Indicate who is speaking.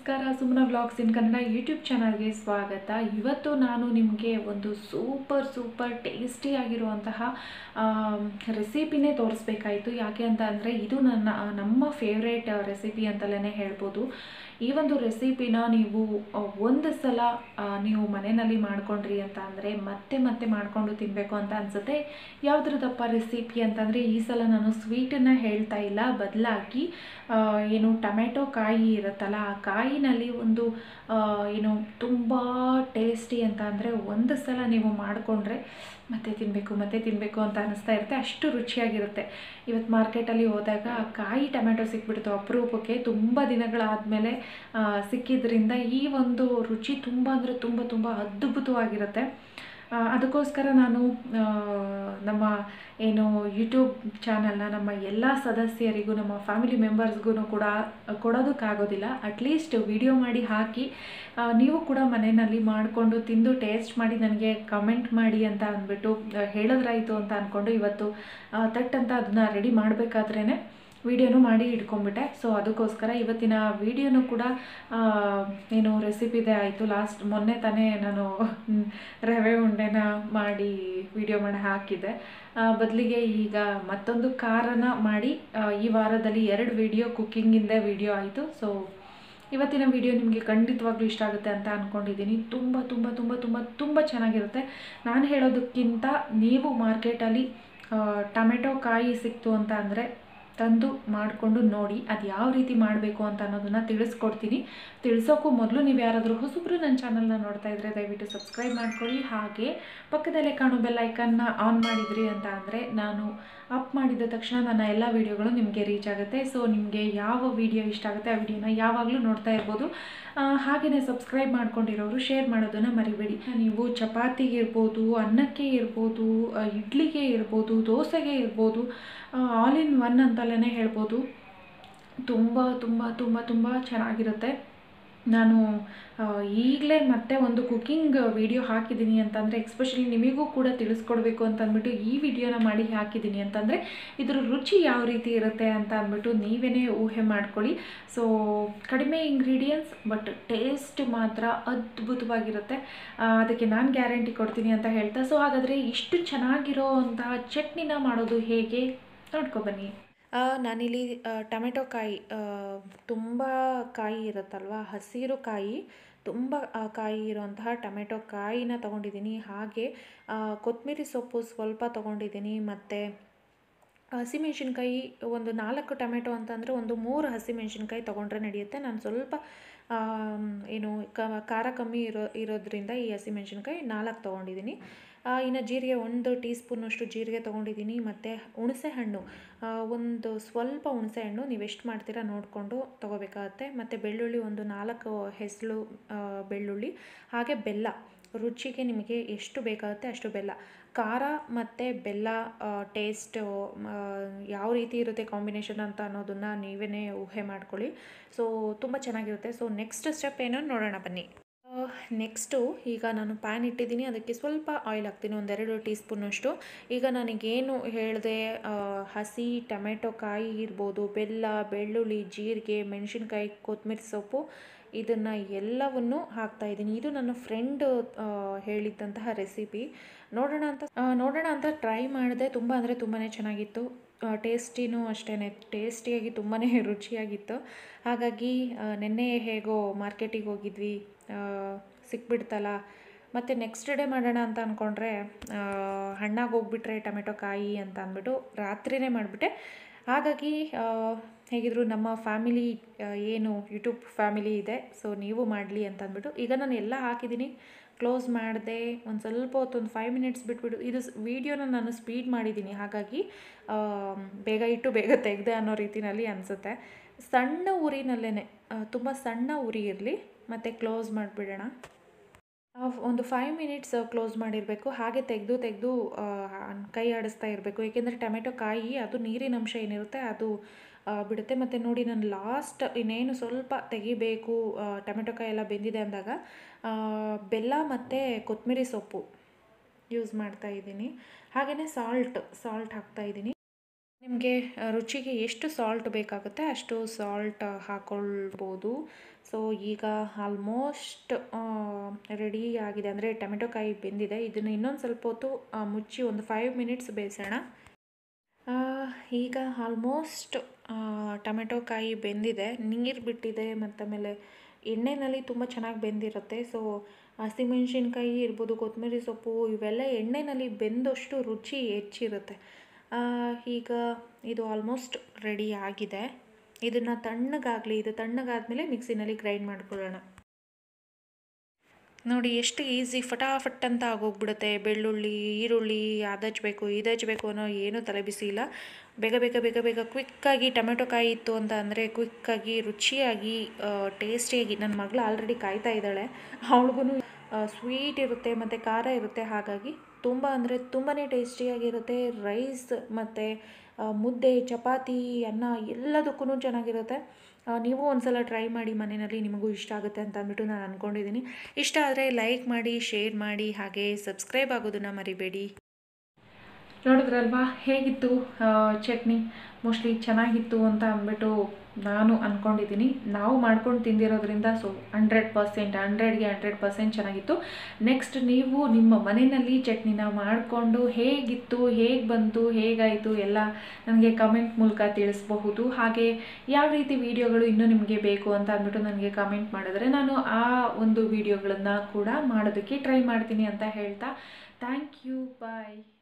Speaker 1: ನಮಸ್ಕಾರ Sumana vlogs in Kannada YouTube ಚಾನಲ್ಗೆ ಸ್ವಾಗತ ಇವತ್ತು ನಾನು ನಿಮಗೆ ಒಂದು ಸೂಪರ್ ಸೂಪರ್ ಟೇಸ್ಟಿ ಆಗಿರುವಂತಹ ರೆಸಿಪಿನೇ ತೋರಿಸ್ಬೇಕಾಯಿತು ಯಾಕೆ ಅಂತ ಅಂದರೆ ಇದು ನನ್ನ ನಮ್ಮ ಫೇವ್ರೇಟ್ ರೆಸಿಪಿ ಅಂತಲೇ ಹೇಳ್ಬೋದು ಈ ಒಂದು ರೆಸಿಪಿನ ನೀವು ಆ, ಒಂದು ಸಲ ಆ, ನೀವು ಮನೆಯಲ್ಲಿ ಮಾಡ್ಕೊಂಡ್ರಿ ಅಂತ ಅಂದರೆ ಮತ್ತೆ ಮತ್ತೆ ಮಾಡಿಕೊಂಡು ತಿನ್ನಬೇಕು ಅಂತ ಅನಿಸುತ್ತೆ ಯಾವುದ್ರದಪ್ಪ ರೆಸಿಪಿ ಅಂತಂದರೆ ಈ ಸಲ ನಾನು ಸ್ವೀಟನ್ನು ಹೇಳ್ತಾ ಇಲ್ಲ ಬದಲಾಗಿ ಏನು ಟೊಮೆಟೊ ಕಾಯಿ ಇರುತ್ತಲ್ಲ ಆ ಕಾಯಿನಲ್ಲಿ ಒಂದು ಆ, ಏನು ತುಂಬ ಟೇಸ್ಟಿ ಅಂತ ಅಂದರೆ ಒಂದು ಸಲ ನೀವು ಮಾಡಿಕೊಂಡ್ರೆ ಮತ್ತೆ ತಿನ್ನಬೇಕು ಮತ್ತೆ ತಿನ್ನಬೇಕು ಅಂತ ಅನ್ನಿಸ್ತಾ ಇರುತ್ತೆ ಅಷ್ಟು ರುಚಿಯಾಗಿರುತ್ತೆ ಇವತ್ತು ಮಾರ್ಕೆಟಲ್ಲಿ ಹೋದಾಗ ಆ ಕಾಯಿ ಟೊಮೆಟೊ ಸಿಕ್ಬಿಡ್ತು ಅಪರೂಪಕ್ಕೆ ತುಂಬ ದಿನಗಳಾದಮೇಲೆ ಸಿಕ್ಕಿದ್ರಿಂದ ಈ ಒಂದು ರುಚಿ ತುಂಬ ಅಂದರೆ ತುಂಬ ತುಂಬ ಅದ್ಭುತವಾಗಿರುತ್ತೆ ಆ, ಅದಕ್ಕೋಸ್ಕರ ನಾನು ಆ, ನಮ್ಮ ಏನು ಯೂಟ್ಯೂಬ್ ಚಾನಲ್ನ ನಮ್ಮ ಎಲ್ಲ ಸದಸ್ಯರಿಗೂ ನಮ್ಮ ಫ್ಯಾಮಿಲಿ ಮೆಂಬರ್ಸ್ಗೂ ಕೂಡ ಕೊಡೋದಕ್ಕಾಗೋದಿಲ್ಲ ಅಟ್ಲೀಸ್ಟ್ ವಿಡಿಯೋ ಮಾಡಿ ಹಾಕಿ ಆ, ನೀವು ಕೂಡ ಮನೆಯಲ್ಲಿ ಮಾಡಿಕೊಂಡು ತಿಂದು ಟೇಸ್ಟ್ ಮಾಡಿ ನನಗೆ ಕಮೆಂಟ್ ಮಾಡಿ ಅಂತ ಅಂದ್ಬಿಟ್ಟು ಆ, ಹೇಳಿದ್ರಾಯ್ತು ಅಂತ ಅಂದ್ಕೊಂಡು ಇವತ್ತು ಆ, ತಟ್ ಅಂತ ಅದನ್ನ ರೆಡಿ ಮಾಡಬೇಕಾದ್ರೇ ವಿಡಿಯೋನು ಮಾಡಿ ಇಟ್ಕೊಂಡ್ಬಿಟ್ಟೆ ಸೊ ಅದಕ್ಕೋಸ್ಕರ ಇವತ್ತಿನ ವಿಡಿಯೋನು ಕೂಡ ಆ, ಏನು ರೆಸಿಪಿದೆ ಆಯಿತು ಲಾಸ್ಟ್ ಮೊನ್ನೆ ತಾನೇ ನಾನು ಮ್, ರವೆ ಉಂಡೆನ ಮಾಡಿ ವಿಡಿಯೋ ಮಾಡಿ ಹಾಕಿದ್ದೆ ಬದಲಿಗೆ ಈಗ ಮತ್ತೊಂದು ಖಾರನ ಮಾಡಿ ಆ, ಈ ವಾರದಲ್ಲಿ ಎರಡು ವಿಡಿಯೋ ಕುಕ್ಕಿಂಗಿಂದ ವಿಡಿಯೋ ಆಯಿತು ಸೊ ಇವತ್ತಿನ ವಿಡಿಯೋ ನಿಮಗೆ ಖಂಡಿತವಾಗ್ಲೂ ಇಷ್ಟ ಆಗುತ್ತೆ ಅಂತ ಅಂದ್ಕೊಂಡಿದ್ದೀನಿ ತುಂಬ ತುಂಬ ತುಂಬ ತುಂಬ ತುಂಬ ಚೆನ್ನಾಗಿರುತ್ತೆ ನಾನು ಹೇಳೋದಕ್ಕಿಂತ ನೀವು ಮಾರ್ಕೆಟಲ್ಲಿ ಟೊಮೆಟೊ ಕಾಯಿ ಸಿಕ್ತು ಅಂತ ಅಂದರೆ ತಂದು ಮಾಡಿಕೊಂಡು ನೋಡಿ ಅದು ಯಾವ ರೀತಿ ಮಾಡಬೇಕು ಅಂತ ಅನ್ನೋದನ್ನು ತಿಳಿಸ್ಕೊಡ್ತೀನಿ ತಿಳಿಸೋಕ್ಕೂ ಮೊದಲು ನೀವು ಯಾರಾದರೂ ಹೊಸಬ್ರು ನನ್ನ ಚಾನಲ್ನ ನೋಡ್ತಾ ಇದ್ದರೆ ದಯವಿಟ್ಟು ಸಬ್ಸ್ಕ್ರೈಬ್ ಮಾಡ್ಕೊಳ್ಳಿ ಹಾಗೆ ಪಕ್ಕದಲ್ಲೇ ಕಾಣೋ ಬೆಲ್ ಐಕನ್ನ ಆನ್ ಮಾಡಿದ್ರಿ ಅಂತ ಅಂದರೆ ನಾನು ಅಪ್ ಮಾಡಿದ ತಕ್ಷಣ ನನ್ನ ಎಲ್ಲ ವೀಡಿಯೋಗಳು ನಿಮಗೆ ರೀಚ್ ಆಗುತ್ತೆ ಸೊ ನಿಮಗೆ ಯಾವ ವಿಡಿಯೋ ಇಷ್ಟ ಆಗುತ್ತೆ ಆ ವಿಡಿಯೋನ ಯಾವಾಗಲೂ ನೋಡ್ತಾ ಇರ್ಬೋದು ಆ, ಹಾಗೆಯೇ ಸಬ್ಸ್ಕ್ರೈಬ್ ಮಾಡ್ಕೊಂಡಿರೋರು ಶೇರ್ ಮಾಡೋದನ್ನು ಮರಿಬೇಡಿ ನೀವು ಚಪಾತಿಗೆ ಇರ್ಬೋದು ಅನ್ನಕ್ಕೆ ಇರ್ಬೋದು ಆ, ಇಡ್ಲಿಗೆ ಇರ್ಬೋದು ದೋಸೆಗೆ ಇರ್ಬೋದು ಆಲ್ ಇನ್ ಒನ್ ಅಂತಲೇ ಹೇಳ್ಬೋದು ತುಂಬ ತುಂಬ ತುಂಬ ತುಂಬ ಚೆನ್ನಾಗಿರುತ್ತೆ ನಾನು ಈಗಲೇ ಮತ್ತೆ ಒಂದು ಕುಕ್ಕಿಂಗ್ ವಿಡಿಯೋ ಹಾಕಿದ್ದೀನಿ ಅಂತಂದರೆ ಎಕ್ಸ್ಪೆಷಲಿ ನಿಮಗೂ ಕೂಡ ತಿಳಿಸ್ಕೊಡ್ಬೇಕು ಅಂತ ಅಂದ್ಬಿಟ್ಟು ಈ ವಿಡಿಯೋನ ಮಾಡಿ ಹಾಕಿದ್ದೀನಿ ಅಂತಂದರೆ ಇದ್ರ ರುಚಿ ಯಾವ ರೀತಿ ಇರುತ್ತೆ ಅಂತ ಅಂದ್ಬಿಟ್ಟು ನೀವೇ ಊಹೆ ಮಾಡ್ಕೊಳ್ಳಿ ಸೊ ಕಡಿಮೆ ಇಂಗ್ರೀಡಿಯೆಂಟ್ಸ್ ಬಟ್ ಟೇಸ್ಟ್ ಮಾತ್ರ ಅದ್ಭುತವಾಗಿರುತ್ತೆ ಆ, ಅದಕ್ಕೆ ನಾನು ಗ್ಯಾರಂಟಿ ಕೊಡ್ತೀನಿ ಅಂತ ಹೇಳ್ತಾ ಸೊ ಹಾಗಾದರೆ ಇಷ್ಟು ಚೆನ್ನಾಗಿರೋ ಅಂತಹ ಚಟ್ನಿನ ಮಾಡೋದು ಹೇಗೆ ನೋಡ್ಕೊಬನ್ನಿ ನಾನಿಲ್ಲಿ ಟೊಮೆಟೊ ಕಾಯಿ ತುಂಬ ಕಾಯಿ ಇರುತ್ತಲ್ವ ಹಸಿರು ಕಾಯಿ ತುಂಬ ಆ, ಕಾಯಿ ಇರುವಂತಹ ಟೊಮೆಟೊ ಕಾಯಿನ ತೊಗೊಂಡಿದ್ದೀನಿ ಹಾಗೆ ಆ, ಕೊತ್ತಂಬರಿ ಸೊಪ್ಪು ಸ್ವಲ್ಪ ತೊಗೊಂಡಿದ್ದೀನಿ ಮತ್ತು ಹಸಿಮೆಣ್ಸಿನ್ಕಾಯಿ ಒಂದು ನಾಲ್ಕು ಟೊಮೆಟೊ ಅಂತಂದರೆ ಒಂದು ಮೂರು ಹಸಿಮೆಣ್ಸಿನ್ಕಾಯಿ ತೊಗೊಂಡ್ರೆ ನಡೆಯುತ್ತೆ ನಾನು ಸ್ವಲ್ಪ ಆಮ್, ಏನು ಕ ಖಾರ ಕಮ್ಮಿ ಇರೋ ಇರೋದ್ರಿಂದ ಈ ಹಸಿಮೆಣ್ಸಿನ್ಕಾಯಿ ನಾಲ್ಕು ತೊಗೊಂಡಿದ್ದೀನಿ ಆ, ಇನ್ನು ಜೀರಿಗೆ ಒಂದು ಟೀ ಸ್ಪೂನಷ್ಟು ಜೀರಿಗೆ ತೊಗೊಂಡಿದ್ದೀನಿ ಮತ್ತು ಹುಣಸೆ ಹಣ್ಣು ಆ, ಒಂದು ಸ್ವಲ್ಪ ಹುಣಸೆ ಹಣ್ಣು ನೀವು ಎಷ್ಟು ಮಾಡ್ತೀರಾ ನೋಡಿಕೊಂಡು ತೊಗೋಬೇಕಾಗತ್ತೆ ಮತ್ತು ಬೆಳ್ಳುಳ್ಳಿ ಒಂದು ನಾಲ್ಕು ಹೆಸಳು ಬೆಳ್ಳುಳ್ಳಿ ಹಾಗೆ ಬೆಲ್ಲ ರುಚಿಗೆ ನಿಮಗೆ ಎಷ್ಟು ಬೇಕಾಗುತ್ತೆ ಅಷ್ಟು ಬೆಲ್ಲ ಖಾರ ಮತ್ತು ಬೆಲ್ಲ ಟೇಸ್ಟ್ ಯಾವ ರೀತಿ ಇರುತ್ತೆ ಕಾಂಬಿನೇಷನ್ ಅಂತ ಅನ್ನೋದನ್ನು ನೀವೇ ಊಹೆ ಮಾಡ್ಕೊಳ್ಳಿ ಸೊ ತುಂಬ ಚೆನ್ನಾಗಿರುತ್ತೆ ಸೊ ನೆಕ್ಸ್ಟ್ ಸ್ಟೆಪ್ ಏನೋ ನೋಡೋಣ ಬನ್ನಿ ನೆಕ್ಸ್ಟು ಈಗ ನಾನು ಪ್ಯಾನ್ ಇಟ್ಟಿದ್ದೀನಿ ಅದಕ್ಕೆ ಸ್ವಲ್ಪ ಆಯಿಲ್ ಹಾಕ್ತೀನಿ ಒಂದೆರಡು ಟೀ ಸ್ಪೂನಷ್ಟು ಈಗ ನನಗೇನು ಹೇಳಿದೆ ಹಸಿ ಟೊಮೆಟೊ ಕಾಯಿ ಇರ್ಬೋದು ಬೆಲ್ಲ ಬೆಳ್ಳುಳ್ಳಿ ಜೀರಿಗೆ ಮೆಣಸಿನ್ಕಾಯಿ ಕೊತ್ತಂಬರಿ ಸೊಪ್ಪು ಇದನ್ನು ಎಲ್ಲವನ್ನು ಹಾಕ್ತಾ ಇದ್ದೀನಿ ಇದು ನನ್ನ ಫ್ರೆಂಡ್ ಹೇಳಿದ್ದಂತಹ ರೆಸಿಪಿ ನೋಡೋಣ ಅಂತ ಆ, ನೋಡೋಣ ಅಂತ ಟ್ರೈ ಮಾಡಿದೆ ತುಂಬ ಅಂದರೆ ತುಂಬಾ ಚೆನ್ನಾಗಿತ್ತು ಟೇಸ್ಟಿನೂ ಅಷ್ಟೇ ಟೇಸ್ಟಿಯಾಗಿ ತುಂಬಾ ರುಚಿಯಾಗಿತ್ತು ಹಾಗಾಗಿ ಆ, ನೆನ್ನೆ ಹೇಗೋ ಮಾರ್ಕೆಟಿಗೆ ಹೋಗಿದ್ವಿ ಆ, ಸಿಕ್ಬಿಡ್ತಲ್ಲ ಮತ್ತು ನೆಕ್ಸ್ಟ್ ಡೇ ಮಾಡೋಣ ಅಂತ ಅಂದ್ಕೊಂಡ್ರೆ ಹಣ್ಣಾಗಿ ಹೋಗ್ಬಿಟ್ರೆ ಟೊಮೆಟೊ ಕಾಯಿ ಅಂತ ಅಂದ್ಬಿಟ್ಟು ರಾತ್ರಿನೇ ಮಾಡಿಬಿಟ್ಟೆ ಹಾಗಾಗಿ ಆ, ಹೇಗಿದ್ರು ನಮ್ಮ ಫ್ಯಾಮಿಲಿ ಏನು ಯೂಟ್ಯೂಬ್ ಫ್ಯಾಮಿಲಿ ಇದೆ ಸೊ ನೀವು ಮಾಡಲಿ ಅಂತ ಅಂದ್ಬಿಟ್ಟು ಈಗ ನಾನು ಎಲ್ಲ ಹಾಕಿದ್ದೀನಿ ಕ್ಲೋಸ್ ಮಾಡಿದೆ ಒಂದು ಸ್ವಲ್ಪ ಹೊತ್ತು ಒಂದು ಫೈವ್ ಮಿನಿಟ್ಸ್ ಬಿಟ್ಬಿಟ್ಟು ಇದು ವೀಡಿಯೋನ ನಾನು ಸ್ಪೀಡ್ ಮಾಡಿದ್ದೀನಿ ಹಾಗಾಗಿ ಆ, ಬೇಗ ಇಟ್ಟು ಬೇಗ ತೆಗೆದೆ ಅನ್ನೋ ರೀತಿನಲ್ಲಿ ಅನಿಸುತ್ತೆ ಸಣ್ಣ ಉರಿನಲ್ಲೇ ತುಂಬ ಸಣ್ಣ ಉರಿ ಇರಲಿ ಮತ್ತು ಕ್ಲೋಸ್ ಮಾಡಿಬಿಡೋಣ ಆ, ಒಂದು ಫೈವ್ ಮಿನಿಟ್ಸ್ ಕ್ಲೋಸ್ ಮಾಡಿರಬೇಕು ಹಾಗೆ ತೆಗೆದು ತೆಗೆದು ಕೈ ಆಡಿಸ್ತಾ ಇರಬೇಕು ಏಕೆಂದರೆ ಟೊಮೆಟೊ ಕಾಯಿ ಅದು ನೀರಿನ ಅಂಶ ಏನಿರುತ್ತೆ ಅದು ಆ, ಬಿಡುತ್ತೆ ಮತ್ತು ನೋಡಿ ನಾನು ಲಾಸ್ಟ್ ಇನ್ನೇನು ಸ್ವಲ್ಪ ತೆಗಿಬೇಕು ಆ, ಟೊಮೆಟೊ ಕಾಯಿ ಎಲ್ಲ ಬೆಂದಿದೆ ಅಂದಾಗ ಆ, ಬೆಲ್ಲ ಮತ್ತು ಕೊತ್ತಂಬರಿ ಸೊಪ್ಪು ಯೂಸ್ ಮಾಡ್ತಾ ಇದ್ದೀನಿ ಹಾಗೆಯೇ ಸಾಲ್ಟ್ ಸಾಲ್ಟ್ ಹಾಕ್ತಾ ಇದ್ದೀನಿ ನಿಮಗೆ ರುಚಿಗೆ ಎಷ್ಟು ಸಾಲ್ಟ್ ಬೇಕಾಗುತ್ತೆ ಅಷ್ಟು ಸಾಲ್ಟ್ ಹಾಕ್ಕೊಳ್ಬೋದು ಸೊ ಈಗ ಆಲ್ಮೋಸ್ಟ್ ರೆಡಿ ಆಗಿದೆ ಅಂದರೆ ಟೊಮೆಟೊ ಕಾಯಿ ಬೆಂದಿದೆ ಇದನ್ನು ಇನ್ನೊಂದು ಸ್ವಲ್ಪ ಹೊತ್ತು ಆ, ಮುಚ್ಚಿ ಒಂದು ಫೈವ್ ಮಿನಿಟ್ಸ್ ಬೇಯಿಸೋಣ ಆ, ಈಗ ಆಲ್ಮೋಸ್ಟ್ ಟೊಮೆಟೊ ಕಾಯಿ ಬೆಂದಿದೆ ನೀರು ಬಿಟ್ಟಿದೆ ಮತ್ತು ಆಮೇಲೆ ಎಣ್ಣೆಯಲ್ಲಿ ತುಂಬ ಚೆನ್ನಾಗಿ ಬೆಂದಿರುತ್ತೆ ಸೊ ಹಸಿಮೆಣ್ಸಿನ್ಕಾಯಿ ಇರ್ಬೋದು ಕೊತ್ತಂಬರಿ ಸೊಪ್ಪು ಇವೆಲ್ಲ ಎಣ್ಣೆಯಲ್ಲಿ ಬೆಂದಷ್ಟು ರುಚಿ ಹೆಚ್ಚಿರುತ್ತೆ ಆ, ಈಗ ಇದು ಆಲ್ಮೋಸ್ಟ್ ರೆಡಿ ಆಗಿದೆ ಇದನ್ನು ತಣ್ಣಗಾಗಲಿ ಇದು ತಣ್ಣಗಾದ್ಮೇಲೆ ಮಿಕ್ಸಿನಲ್ಲಿ ಗ್ರೈಂಡ್ ಮಾಡ್ಕೊಳ್ಳೋಣ ನೋಡಿ ಎಷ್ಟು ಈಸಿ ಫಟಾಫಟ್ ಅಂತ ಆಗೋಗ್ಬಿಡುತ್ತೆ ಬೆಳ್ಳುಳ್ಳಿ ಈರುಳ್ಳಿ ಅದಚ್ಚಬೇಕು ಇದಚ್ಚಬೇಕು ಅನ್ನೋ ಏನೂ ತಲೆಬಿಸಿ ಇಲ್ಲ ಬೇಗ ಬೇಗ ಬೇಗ ಬೇಗ ಕ್ವಿಕ್ಕಾಗಿ ಟೊಮೆಟೊ ಕಾಯಿ ಇತ್ತು ಅಂತ ಅಂದರೆ ಕ್ವಿಕ್ಕಾಗಿ ರುಚಿಯಾಗಿ ಟೇಸ್ಟಿಯಾಗಿ ನನ್ನ ಮಗಳು ಆಲ್ರೆಡಿ ಕಾಯ್ತಾ ಇದ್ದಾಳೆ ಅವಳಿಗೂ ಸ್ವೀಟ್ ಇರುತ್ತೆ ಮತ್ತು ಖಾರ ಇರುತ್ತೆ ಹಾಗಾಗಿ ತುಂಬ ಅಂದರೆ ತುಂಬಾ ಟೇಸ್ಟಿಯಾಗಿರುತ್ತೆ ರೈಸ್ ಮತ್ತು ಮುದ್ದೆ ಚಪಾತಿ ಅನ್ನ ಎಲ್ಲದಕ್ಕೂ ಚೆನ್ನಾಗಿರುತ್ತೆ ಆ, ನೀವು ಒಂದ್ಸಲ ಟ್ರೈ ಮಾಡಿ ಮನೆಯಲ್ಲಿ ನಿಮಗೂ ಇಷ್ಟ ಆಗುತ್ತೆ ಅಂತ ಅಂದ್ಬಿಟ್ಟು ನಾನು ಅಂದ್ಕೊಂಡಿದ್ದೀನಿ ಇಷ್ಟ ಆದರೆ ಲೈಕ್ ಮಾಡಿ ಶೇರ್ ಮಾಡಿ ಹಾಗೆ ಸಬ್ಸ್ಕ್ರೈಬ್ ಆಗೋದನ್ನು ಮರಿಬೇಡಿ ನೋಡಿದ್ರಲ್ವಾ ಹೇಗಿತ್ತು ಆ, ಚಟ್ನಿ ಮೋಸ್ಟ್ಲಿ ಚೆನ್ನಾಗಿತ್ತು ಅಂತ ಅಂದ್ಬಿಟ್ಟು ನಾನು ಅಂದ್ಕೊಂಡಿದ್ದೀನಿ ನಾವು ಮಾಡ್ಕೊಂಡು ತಿಂದಿರೋದ್ರಿಂದ ಸೊ ಹಂಡ್ರೆಡ್ ಪರ್ಸೆಂಟ್ ಹಂಡ್ರೆಡ್ಗೆ ಹಂಡ್ರೆಡ್ ಪರ್ಸೆಂಟ್ ಚೆನ್ನಾಗಿತ್ತು ನೆಕ್ಸ್ಟ್ ನೀವು ನಿಮ್ಮ ಮನೆಯಲ್ಲಿ ಚಟ್ನಿನ ಮಾಡಿಕೊಂಡು ಹೇಗಿತ್ತು ಹೇಗೆ ಬಂತು ಹೇಗಾಯಿತು ಎಲ್ಲ ನನಗೆ ಕಮೆಂಟ್ ಮೂಲಕ ತಿಳಿಸಬಹುದು ಹಾಗೆ ಯಾವ ರೀತಿ ವಿಡಿಯೋಗಳು ಇನ್ನೂ ನಿಮಗೆ ಬೇಕು ಅಂತ ಅಂದ್ಬಿಟ್ಟು ನನಗೆ ಕಮೆಂಟ್ ಮಾಡಿದ್ರೆ ನಾನು ಆ ಒಂದು ವಿಡಿಯೋಗಳನ್ನು ಕೂಡ ಮಾಡೋದಕ್ಕೆ ಟ್ರೈ ಮಾಡ್ತೀನಿ ಅಂತ ಹೇಳ್ತಾ ಥ್ಯಾಂಕ್ ಯು ಬಾಯ್